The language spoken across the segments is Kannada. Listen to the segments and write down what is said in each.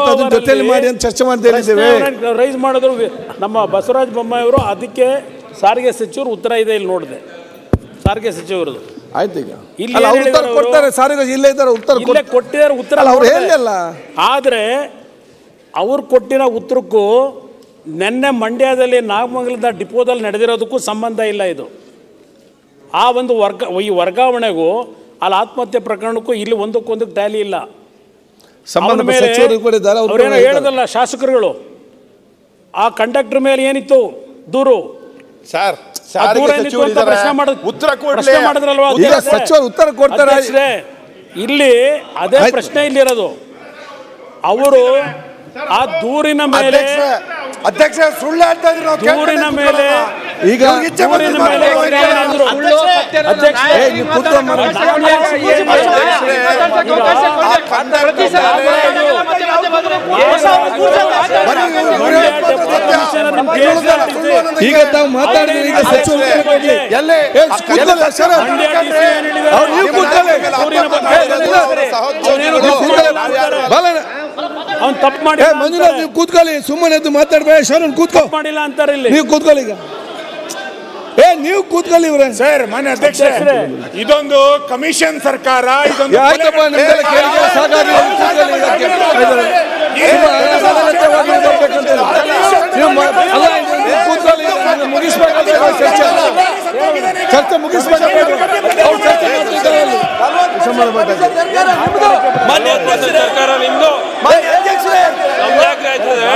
ಮತ್ತು ಅದನ್ನ ಜೊತೆಲಿ ಮಾಡಿ ಅಂತ ಚರ್ಚೆ ಮಾಡ್ತಾ ಇದ್ದೇವೆ ರೈಸ್ ಮಾಡಿದ್ರು ವಿ- ನಮ್ಮ ಬಸವರಾಜ ಬೊಮ್ಮಾಯಿ ಅವರು ಅದಕ್ಕೆ ಸಾರಿಗೆ ಸಚಿವರು ಉತ್ತರ ಇದೆ ಇಲ್ಲಿ ನೋಡಿದೆ ಸಾರಿಗೆ ಸಚಿವರದು ಆಯ್ತು ಈಗ ಇಲ್ಲಿ ಅಲ್ಲ ಏನ್ ಅವ್ರು ಉತ್ತರ ಹೇಳಿದ್ರು ಕೊಡ್ತಾರೆ ಸಾರಿಗೆ ಇಲ್ಲೇ ಇದ್ದಾರೆ ಉತ್ತರ ಇಲ್ಲೇ ಕೊಡ್- ಕೊಟ್ಟಿದ್ದಾರೆ ಉತ್ತರ ಅಲ್ಲ ಅವ್ರು ನೋಡಿದೆ. ಹೇಳಿಲ್ಲ ಆದರೆ ಅವ್ರು ಕೊಟ್ಟಿರೋ ಉತ್ತರಕ್ಕೂ ನಿನ್ನೆ ಮಂಡ್ಯದಲ್ಲಿ ನಾಗಮಂಗಲದ ಡಿಪೋದಲ್ಲಿ ನಡೆದಿರೋದಕ್ಕೂ ಸಂಬಂಧ ಇಲ್ಲ ಇದು ಆ ಒಂದು ವರ್ಗ ಈ ವರ್ಗಾವಣೆಗೂ ಅಲ್ಲಿ ಆತ್ಮಹತ್ಯೆ ಪ್ರಕರಣಕ್ಕೂ ಇಲ್ಲಿ ಒಂದಕ್ಕೊಂದಕ್ಕೆ ಟ್ಯಾಲಿ ಇಲ್ಲ ಸಂಬಂಧಪಟ್ಟ ಅವ್ರ ಮೇಲೆ ಸಚಿವರು ಕೂಡ ಇದ್ದಾರೆ ಅವ್ರು ಕೂಡ ಅವ್ರೇನೋ ಹೇಳ್ತಾರೆ. ಹೇಳೋದಲ್ಲ ಶಾಸಕರುಗಳು ಆ ಕಂಡಕ್ಟರ್ ಮೇಲೆ ಏನಿತ್ತು ದೂರು ಸರ್ ಆ ದೂರ ಏನಿತ್ತು ಅಂತ ಪ್ರಶ್ನೆ ಮಾಡಿದ್ ಉತ್ತರ ಕೊಡ್ಲಿ ಪ್ರಶ್ನೆ ಮಾಡಿದ್ರಲ್ವಾ ಈಗ ಅಧ್ಯಕ್ಷರೇ? ಸಚಿವರು ಉತ್ತರ ಕೊಡ್ತಾರೆ ಅಧ್ಯಕ್ಷರೇ, ಇಲ್ಲಿ ಅದೇ ಆಯ್ತು. ಪ್ರಶ್ನೆ ಇಲ್ಲಿರೋದು ಅವರು ಆ ದೂರಿನ ಮೇಲೆ ಅಧ್ಯಕ್ಷ ಸುಳ್ಳು ಹೇಳ್ತಾ ಇದ್ರು ನಾವು ದೂರಿನ ಮೇಲೆ ಈಗ ದೂರಿನ ಮೇಲೆ ವರ್ಗಾವಣೆ ಅಂದ್ರು. ಅಧ್ಯಕ್ಷರೇ, ಏ, ನೀವು ಕೂತ್ಕೊಂಡು ಮಾಡು. ನಾನು ಯಾಕೆ ಸೂಚನೆ ಮಾಡಿದೆ? ಈಗ ತಾವು ಮಾತಾಡಿದ್ರೆ ಈಗ ಸಚಿವರು ಉತ್ತರ ಕೊಡ್ಲಿ. ಎಲ್ಲಿ ಏ, ಕೂತ್ಕೊಳ್ಳಿ, ಸರ್. ಮಂಡ್ಯ DC ಏನ್ ಹೇಳಿದ್ದಾರೆ? ಅವ್ರು ನೀವು ಕೂತ್ಕೊಳ್ಳಿ. ದೂರಿನ ಬಗ್ಗೆ ಅವ್ನೇನೋ ನೀವು ಕೂತ್ಕೊಳ್ಳಿ. ಬಾಲಣ್ಣ, ಅವ್ನು ತಪ್ಪು ಮಾಡಿ ಏ ಮಂಜುನಾಥ್ ನೀವು ಕೂತ್ಕೊಳ್ಳಿ ಸುಮ್ಮನೆ ಎದ್ದು ಮಾತಾಡ್ಬೇಡ ಶರಣ್ ಕೂತ್ಕೋ ಮಾಡಿಲ್ಲ ಅಂತಾರೆ ಇಲ್ಲಿ ನೀವು ಕೂತ್ಕೊಳ್ಳಿ ಈಗ ಏ ನೀವು ಕೂತ್ಕೊಳ್ಳಿ ಇವ್ರೆ ಸರ್ ಮಾನ್ಯ ಅಧ್ಯಕ್ಷ ಅಧ್ಯಕ್ಷರೇ. ಇದೊಂದು ಕಮಿಷನ್ ಸರ್ಕಾರ ಇದೊಂದು ಏ, ಆಯ್ತಪ್ಪ ನಿಮ್ದೆಲ್ಲ ಕೇಳಿಕೆ ಸಾಕಾಗಿದೆ ಕೂತ್ಕೊಳ್ಳಿ ಈಗ ಕೇಳ್ತಾರೆ. ನಿಮ್ಮ ಅಸಮರ್ಥವಾಗಿ ಬರ್ಬೇಕಂತ ಹೇಳಿ. ನೀವು ಮಾ- ಅಲ್ಲ, ಇದು ನೀವು ಕೂತ್ಕೊಳ್ಳಿ ಇದನ್ನ ಮುಗಿಸ್ಬೇಕಂತ ಹೇಳಿ ಚರ್ಚೆ ಚರ್ಚೆ ಮುಗಿಸ್ಬೇಕಂತ ಹೇಳಿ. ಅವ್ರು ಚರ್ಚೆ ಮಾಡ್ತಿದ್ದಾರೆ ಅಲ್ಲಿ. ಸಂಬಂಧಪಟ್ಟ ಮಾನ್ಯ ಅಧ್ಯಕ್ಷರೇ, ಸರ್ಕಾರ ನಿಮ್ದು ನಮ್ದ್ಯಾಕೆ ಆಯ್ತದೆ?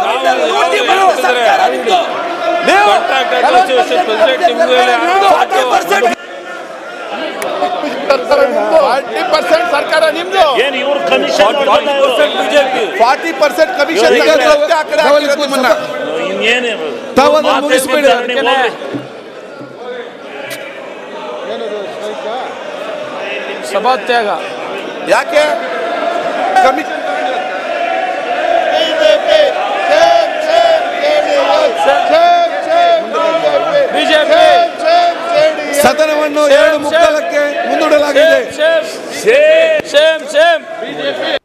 ಕಾಂಟ್ರಾಕ್ಟ್ ಅಸೋಸಿಯೇಷನ್ ಪ್ರೆಸಿಡೆಂಟ್ ನಿಮ್ದು ಎಲ್ಲ ಯಾರ್ದು? ಫಾರ್ಟಿ ಪರ್ಸೆಂಟ್ ಸರ್ಕಾರ ನಿಮ್ದು ಏನು ಇವ್ರು commission BJP forty percent commission ಈಗ ತಾವು- ತಾವು ಅಲ್ಲಿ ಕೂತ್ಕೊಳ್ಳಿ. ಇನ್ನೇನು ತಾವು ಅದನ್ನ ಮುಗಿಸ್ಬೇಡಿ ಸಭಾತ್ಯಾಗ ಯಾಕೆ ಕಮಿಷನ್ ಬಿಜೆಪಿ ಸದನವನ್ನು ಎರಡು ಮುಕ್ಕಾಲಕ್ಕೆ ಮುಂದೂಡಲಾಗಿದೆ ಸೇಮ್ ಸೇಮ್ ಸೇಮ್